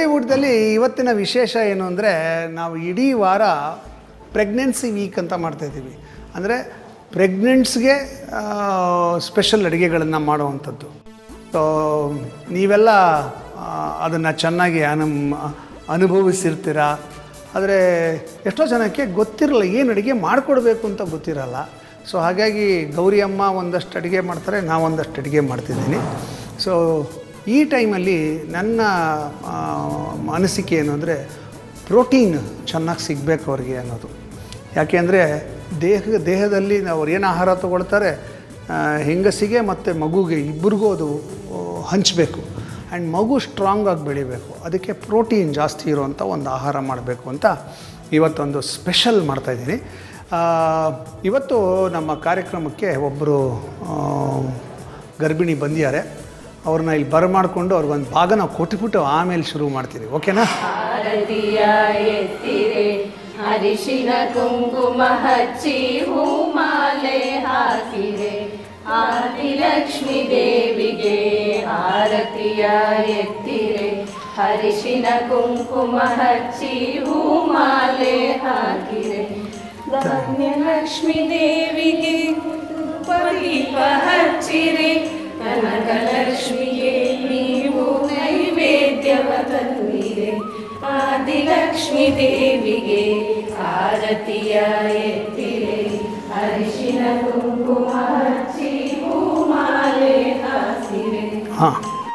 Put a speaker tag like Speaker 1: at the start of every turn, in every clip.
Speaker 1: ಊಟದಲ್ಲಿ ಇವತ್ತಿನ ವಿಶೇಷ ಏನು ಅಂದರೆ ನಾವು ಇಡೀ ವಾರ ಪ್ರೆಗ್ನೆನ್ಸಿ ವೀಕ್ ಅಂತ ಮಾಡ್ತಾಯಿದ್ದೀವಿ ಅಂದರೆ ಪ್ರೆಗ್ನೆಂಟ್ಸ್ಗೆ ಸ್ಪೆಷಲ್ ಅಡುಗೆಗಳನ್ನು ಮಾಡುವಂಥದ್ದು ಸೊ ನೀವೆಲ್ಲ ಅದನ್ನು ಚೆನ್ನಾಗಿ ಅನು ಅನುಭವಿಸಿರ್ತೀರ ಆದರೆ ಎಷ್ಟೋ ಜನಕ್ಕೆ ಗೊತ್ತಿರಲ್ಲ ಏನು ಅಡುಗೆ ಮಾಡಿಕೊಡ್ಬೇಕು ಅಂತ ಗೊತ್ತಿರಲ್ಲ ಸೊ ಹಾಗಾಗಿ ಗೌರಿ ಅಮ್ಮ ಒಂದಷ್ಟು ಅಡುಗೆ ಮಾಡ್ತಾರೆ ನಾವು ಒಂದಷ್ಟು ಅಡುಗೆ ಮಾಡ್ತಿದ್ದೀನಿ ಸೊ ಈ ಟೈಮಲ್ಲಿ ನನ್ನ ಆ, ಅನಿಸಿಕೆ ಏನು ಅಂದರೆ ಪ್ರೋಟೀನ್ ಚೆನ್ನಾಗಿ ಸಿಗಬೇಕು ಅವ್ರಿಗೆ ಅನ್ನೋದು ಯಾಕೆಂದರೆ ದೇಹ ದೇಹದಲ್ಲಿ ಅವ್ರು ಏನು ಆಹಾರ ತಗೊಳ್ತಾರೆ ಆ, ಹೆಂಗಸಿಗೆ ಮತ್ತು ಮಗುಗೆ ಇಬ್ಬರಿಗೂ ಅದು ಹಂಚಬೇಕು ಆ್ಯಂಡ್ ಮಗು ಸ್ಟ್ರಾಂಗಾಗಿ ಬೆಳಿಬೇಕು ಅದಕ್ಕೆ ಪ್ರೋಟೀನ್ ಜಾಸ್ತಿ ಇರುವಂಥ ಒಂದು ಆಹಾರ ಮಾಡಬೇಕು ಅಂತ ಇವತ್ತೊಂದು ಸ್ಪೆಷಲ್ ಮಾಡ್ತಾಯಿದ್ದೀನಿ ಇವತ್ತು ನಮ್ಮ ಕಾರ್ಯಕ್ರಮಕ್ಕೆ ಒಬ್ಬರು ಗರ್ಭಿಣಿ ಬಂದಿದ್ದಾರೆ ಅವ್ರನ್ನ ಇಲ್ಲಿ ಬರಮಾಡಿಕೊಂಡು ಅವ್ರಿಗೊಂದು ಭಾಗ ನಾವು ಕೊಟ್ಬಿಟ್ಟು ಆಮೇಲೆ ಶುರು ಮಾಡ್ತೀವಿ ಓಕೆನಾ
Speaker 2: ಭಾರತೀಯ ಎತ್ತಿರೆ ಅರಿಶಿನ ಕುಂಕುಮ ಹಚ್ಚಿ ಹೂಮಾಲೆ ಹಾಕಿರೆ ಆದಿಲಕ್ಷ್ಮಿ ದೇವಿಗೆ ಆರತಿಯ ಎತ್ತಿರೆ ಹರಿಶಿನ ಕುಂಕುಮ ಹಚ್ಚಿ ಹೂಮಾಲೆ ಹಾಕಿರೆ ಧಾನ್ಯಲಕ್ಷ್ಮಿ ದೇವಿಗೆ ದೀಪ ಹಚ್ಚಿರೆ ಕನಕಲಕ್ಷ್ಮಿಗೆ ನೀವು ನೈವೇದ್ಯವ ತಂದಿರೆ ಆದಿಲಕ್ಷ್ಮಿ ದೇವಿಗೆ ಆರತಿಯ ಎತ್ತಿರೆ ಅರಿಶಿನ ಕುಂಕುಮ ಹಚ್ಚಿ ಹೂಮಾಲೆ ಹಾಸಿರೆ
Speaker 1: ಹಾಂ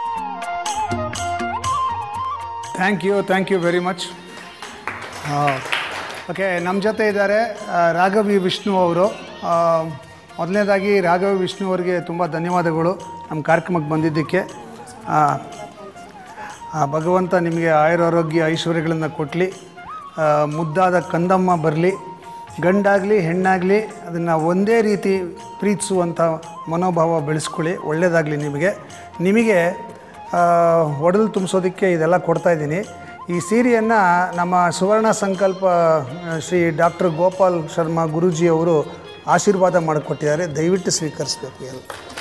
Speaker 1: thank you thank you very much okay ನಮ್ಮ ಜೊತೆ ಇದ್ದಾರೆ ಆ, ರಾಘವಿ ವಿಷ್ಣು ಅವರು ಆ, ಮೊದಲನೇದಾಗಿ ರಾಘವಿ ವಿಷ್ಣು ಅವರಿಗೆ ತುಂಬ ಧನ್ಯವಾದಗಳು ನಮ್ಮ ಕಾರ್ಯಕ್ರಮಕ್ಕೆ ಬಂದಿದ್ದಕ್ಕೆ ಆ, ಆ ಭಗವಂತ ನಿಮಗೆ ಆಯುರಾರೋಗ್ಯ ಐಶ್ವರ್ಯಗಳನ್ನು ಕೊಡಲಿ ಮುದ್ದಾದ ಕಂದಮ್ಮ ಬರಲಿ ಗಂಡಾಗಲಿ ಹೆಣ್ಣಾಗಲಿ ಅದನ್ನು ಒಂದೇ ರೀತಿ ಪ್ರೀತಿಸುವಂಥ ಮನೋಭಾವ ಬೆಳೆಸ್ಕೊಳ್ಳಿ ಒಳ್ಳೆಯದಾಗಲಿ ನಿಮಗೆ ನಿಮಗೆ ಆ, ಒಡಲು ತುಂಬಿಸೋದಕ್ಕೆ ಇದೆಲ್ಲ ಕೊಡ್ತಾಯಿದ್ದೀನಿ ಈ ಸೀರೆಯನ್ನು ನಮ್ಮ ಸುವರ್ಣ ಸಂಕಲ್ಪ ಆ, ಶ್ರೀ ಡಾಕ್ಟರ್ ಗೋಪಾಲ್ ಶರ್ಮಾ ಗುರೂಜಿ ಅವರು ಆಶೀರ್ವಾದ ಮಾಡಿಕೊಟ್ಟಿದ್ದಾರೆ ದಯವಿಟ್ಟು ಸ್ವೀಕರಿಸಬೇಕು ಎಲ್ಲ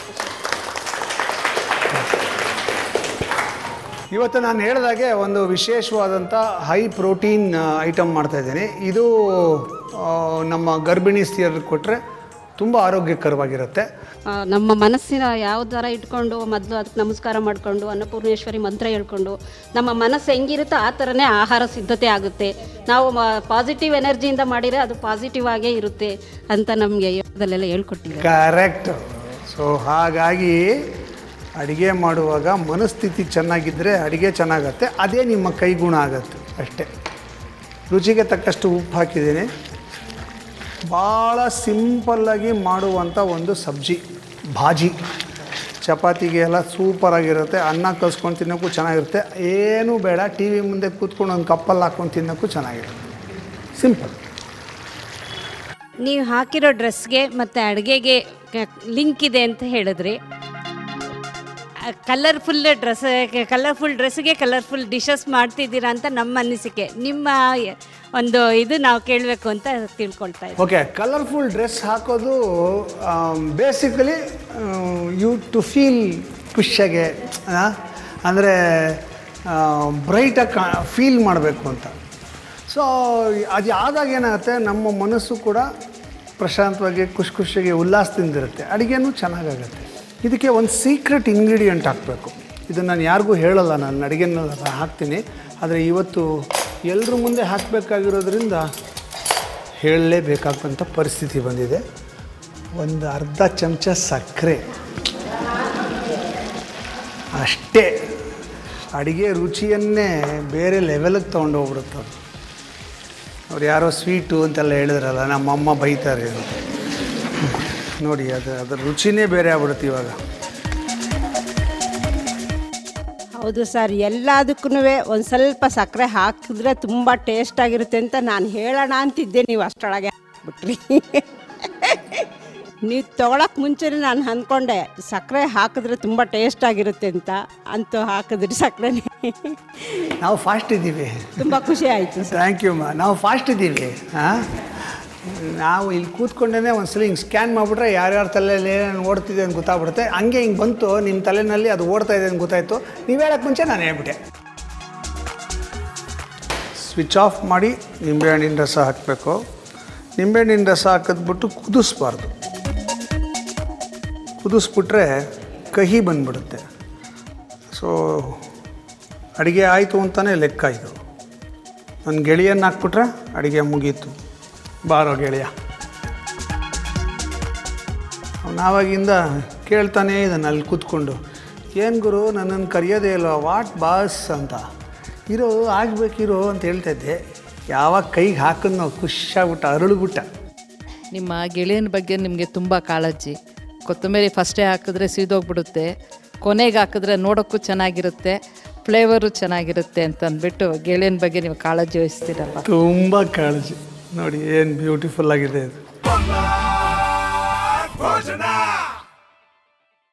Speaker 1: ಇವತ್ತು ನಾನು ಹೇಳಿದಾಗೆ ಒಂದು ವಿಶೇಷವಾದಂಥ ಹೈ ಪ್ರೋಟೀನ್ ಐಟಮ್ ಮಾಡ್ತಾಯಿದ್ದೀನಿ ಇದು ಆ, ನಮ್ಮ ಗರ್ಭಿಣಿ ಸ್ತ್ರೀಯರಿಗೆ ಕೊಟ್ಟರೆ ತುಂಬ ಆರೋಗ್ಯಕರವಾಗಿರುತ್ತೆ
Speaker 3: ಆ, ನಮ್ಮ ಮನಸ್ಸಿನ ಯಾವ ಥರ ಇಟ್ಕೊಂಡು ಮೊದಲು ಅದಕ್ಕೆ ನಮಸ್ಕಾರ ಮಾಡಿಕೊಂಡು ಅನ್ನಪೂರ್ಣೇಶ್ವರಿ ಮಂತ್ರ ಹೇಳ್ಕೊಂಡು ನಮ್ಮ ಮನಸ್ಸು ಹೆಂಗಿರುತ್ತೋ ಆ ಥರನೇ ಆಹಾರ ಸಿದ್ಧತೆ ಆಗುತ್ತೆ ನಾವು ಪಾಸಿಟಿವ್ ಎನರ್ಜಿಯಿಂದ ಮಾಡಿದರೆ ಅದು ಪಾಸಿಟಿವ್ ಆಗೇ ಇರುತ್ತೆ ಅಂತ ನಮಗೆ ಯೋಗದಲ್ಲೆಲ್ಲ ಹೇಳ್ಕೊಟ್ಟಿದ್ದಾರೆ
Speaker 1: ಕರೆಕ್ಟ್ ಸೊ ಹಾಗಾಗಿ ಅಡುಗೆ ಮಾಡುವಾಗ ಮನಸ್ಥಿತಿ ಚೆನ್ನಾಗಿದ್ದರೆ ಅಡುಗೆ ಚೆನ್ನಾಗತ್ತೆ ಅದೇ ನಿಮ್ಮ ಕೈಗುಣ ಆಗತ್ತೆ ಅಷ್ಟೇ ರುಚಿಗೆ ತಕ್ಕಷ್ಟು ಉಪ್ಪು ಹಾಕಿದ್ದೀನಿ ಭಾಳ ಸಿಂಪಲ್ಲಾಗಿ ಮಾಡುವಂಥ ಒಂದು ಸಬ್ಜಿ ಭಾಜಿ ಚಪಾತಿಗೆ ಎಲ್ಲ ಸೂಪರಾಗಿರುತ್ತೆ ಅನ್ನ ಕಲ್ಸ್ಕೊಂಡು ತಿನ್ನೋಕ್ಕೂ ಚೆನ್ನಾಗಿರುತ್ತೆ ಏನೂ ಬೇಡ ಟಿ ವಿ ಮುಂದೆ ಕೂತ್ಕೊಂಡು ಒಂದು ಕಪ್ಪಲ್ಲಿ ಹಾಕ್ಕೊಂಡು ತಿನ್ನೋಕ್ಕೂ ಚೆನ್ನಾಗಿರುತ್ತೆ ಸಿಂಪಲ್
Speaker 4: ನೀವು ಹಾಕಿರೋ ಡ್ರೆಸ್ಗೆ ಮತ್ತು ಅಡುಗೆಗೆ ಲಿಂಕ್ ಇದೆ ಅಂತ ಹೇಳಿದ್ರಿ ಕಲರ್ಫುಲ್ ಡ್ರೆಸ್ ಕಲರ್ಫುಲ್ ಡ್ರೆಸ್ಗೆ ಕಲರ್ಫುಲ್ ಡಿಶಸ್ ಮಾಡ್ತಿದ್ದೀರಾ ಅಂತ ನಮ್ಮ ಅನಿಸಿಕೆ ನಿಮ್ಮ ಒಂದು ಇದು ನಾವು ಕೇಳಬೇಕು ಅಂತ ತಿಳ್ಕೊಳ್ತಾ ಇದ್ದೀವಿ
Speaker 1: ಓಕೆ ಕಲರ್ಫುಲ್ ಡ್ರೆಸ್ ಹಾಕೋದು ಬೇಸಿಕಲಿ ಯು ಟು ಫೀಲ್ ಖುಷಿಯಾಗೆ ಅಂದರೆ ಬ್ರೈಟಾಗಿ ಕಾ ಫೀಲ್ ಮಾಡಬೇಕು ಅಂತ ಸೊ ಅದು ಆದಾಗ ಏನಾಗುತ್ತೆ ನಮ್ಮ ಮನಸ್ಸು ಕೂಡ ಪ್ರಶಾಂತವಾಗಿ ಖುಷಿ ಖುಷಿಯಾಗಿ ಉಲ್ಲಾಸದಿಂದಿರುತ್ತೆ ಅಡುಗೆನೂ ಚೆನ್ನಾಗಾಗುತ್ತೆ ಇದಕ್ಕೆ ಒಂದು ಸೀಕ್ರೆಟ್ ಇಂಗ್ರೀಡಿಯೆಂಟ್ ಹಾಕಬೇಕು ಇದನ್ನು ನಾನು ಯಾರಿಗೂ ಹೇಳಲ್ಲ ನಾನು ಅಡುಗೆನೆಲ್ಲ ಹಾಕ್ತೀನಿ ಆದರೆ ಇವತ್ತು ಎಲ್ಲರ ಮುಂದೆ ಹಾಕಬೇಕಾಗಿರೋದ್ರಿಂದ ಹೇಳಲೇಬೇಕಾದಂಥ ಪರಿಸ್ಥಿತಿ ಬಂದಿದೆ ಒಂದು ಅರ್ಧ ಚಮಚ ಸಕ್ಕರೆ ಅಷ್ಟೇ ಅಡುಗೆ ರುಚಿಯನ್ನೇ ಬೇರೆ ಲೆವೆಲಿಗೆ ತೊಗೊಂಡು ಹೋಗ್ಬಿಡುತ್ತೆ ಅದು ಅವ್ರು ಯಾರೋ ಸ್ವೀಟು ಅಂತೆಲ್ಲ ಹೇಳಿದ್ರಲ್ಲ ನಮ್ಮಮ್ಮ ಬೈತಾರೆ ಅಂತ ನೋಡಿ ಅದು ಅದ್ರ ರುಚಿನೇ ಬೇರೆ ಆಗ್ಬಿಡುತ್ತೆ ಇವಾಗ
Speaker 5: ಹೌದು ಸರ್ ಎಲ್ಲದಕ್ಕೂ ಒಂದು ಸ್ವಲ್ಪ ಸಕ್ಕರೆ ಹಾಕಿದ್ರೆ ತುಂಬ ಟೇಸ್ಟಾಗಿರುತ್ತೆ ಅಂತ ನಾನು ಹೇಳೋಣ ಅಂತಿದ್ದೆ ನೀವು ಅಷ್ಟರೊಳಗೆ ಹಾಕ್ಬಿಟ್ರಿ ನೀವು ತೊಗೊಳಕ್ಕೆ ಮುಂಚೆನೇ ನಾನು ಅಂದ್ಕೊಂಡೆ ಸಕ್ಕರೆ ಹಾಕಿದ್ರೆ ತುಂಬ ಟೇಸ್ಟಾಗಿರುತ್ತೆ ಅಂತ ಅಂತೂ ಹಾಕಿದ್ರಿ ಸಕ್ಕರೆನೇ
Speaker 1: ನಾವು ಫಾಸ್ಟ್ ಇದ್ದೀವಿ
Speaker 5: ತುಂಬ ಖುಷಿ ಆಯಿತು ಸರ್
Speaker 1: ಥ್ಯಾಂಕ್ ಯು ಮಾ ನಾವು ಫಾಸ್ಟ್ ಇದ್ದೀವಿ ಹಾಂ ನಾವು ಇಲ್ಲಿ ಕೂತ್ಕೊಂಡೇ ಒಂದ್ಸಲ ಹಿಂಗೆ ಸ್ಕ್ಯಾನ್ ಮಾಡಿಬಿಟ್ರೆ ಯಾರ್ಯಾರ ತಲೆಯಲ್ಲಿ ಏನೇನು ಓಡ್ತಿದೆ ಅಂತ ಗೊತ್ತಾಗ್ಬಿಡುತ್ತೆ ಹಂಗೆ ಹಿಂಗೆ ಬಂತು ನಿಮ್ಮ ತಲೆನಲ್ಲಿ ಅದು ಓಡ್ತಾ ಇದೆ ಅಂತ ಗೊತ್ತಾಯಿತು ನೀವು ಹೇಳೋಕ್ಕೆ ಮುಂಚೆ ನಾನು ಹೇಳ್ಬಿಟ್ಟೆ ಸ್ವಿಚ್ ಆಫ್ ಮಾಡಿ ನಿಂಬೆಹಣ್ಣಿನ ರಸ ಹಾಕಬೇಕು ನಿಂಬೆಹಣ್ಣಿನ ರಸ ಹಾಕಿದ್ಬಿಟ್ಟು ಕುದಿಸ್ಬಾರ್ದು ಕುದಿಸ್ಬಿಟ್ರೆ ಕಹಿ ಬಂದ್ಬಿಡುತ್ತೆ ಸೊ ಅಡುಗೆ ಆಯಿತು ಅಂತಲೇ ಲೆಕ್ಕ ಇದು ನನ್ನ ಗೆಳೆಯನ್ನ ಹಾಕ್ಬಿಟ್ರೆ ಅಡುಗೆ ಮುಗೀತು ಬಾರೋ ಗೆಳೆಯ ನಾವಾಗಿಂದ ಕೇಳ್ತಾನೇ ಇದ್ದಾನೆ ಅಲ್ಲಿ ಕೂತ್ಕೊಂಡು ಏನು ಗುರು ನನ್ನನ್ನು ಕರೆಯೋದೇ ಇಲ್ವಾ ವಾಟ್ ಬಾಸ್ ಅಂತ ಇರೋ ಆಗ್ಬೇಕಿರೋ ಅಂತ ಹೇಳ್ತಾ ಇದ್ದೆ ಯಾವಾಗ ಕೈಗೆ ಹಾಕಿದ್ನೋ ಖುಷಿಯಾಗ್ಬಿಟ್ಟ ಅರಳುಬಿಟ್ಟ
Speaker 6: ನಿಮ್ಮ ಗೆಳೆಯನ ಬಗ್ಗೆ ನಿಮಗೆ ತುಂಬ ಕಾಳಜಿ ಕೊತ್ತಂಬರಿ ಫಸ್ಟೇ ಹಾಕಿದ್ರೆ ಸೀದೋಗ್ಬಿಡುತ್ತೆ ಕೊನೆಗೆ ಹಾಕಿದ್ರೆ ನೋಡೋಕ್ಕೂ ಚೆನ್ನಾಗಿರುತ್ತೆ ಫ್ಲೇವರು ಚೆನ್ನಾಗಿರುತ್ತೆ ಅಂತ ಅಂದ್ಬಿಟ್ಟು ಗೆಳೆಯನ ಬಗ್ಗೆ ನೀವು ಕಾಳಜಿ ವಹಿಸ್ತೀರಲ್ಲ
Speaker 1: ತುಂಬ ಕಾಳಜಿ ನೋಡಿ ಏನು ಬ್ಯೂಟಿಫುಲ್ ಆಗಿದೆ ಇದು
Speaker 7: ಭೋಜನ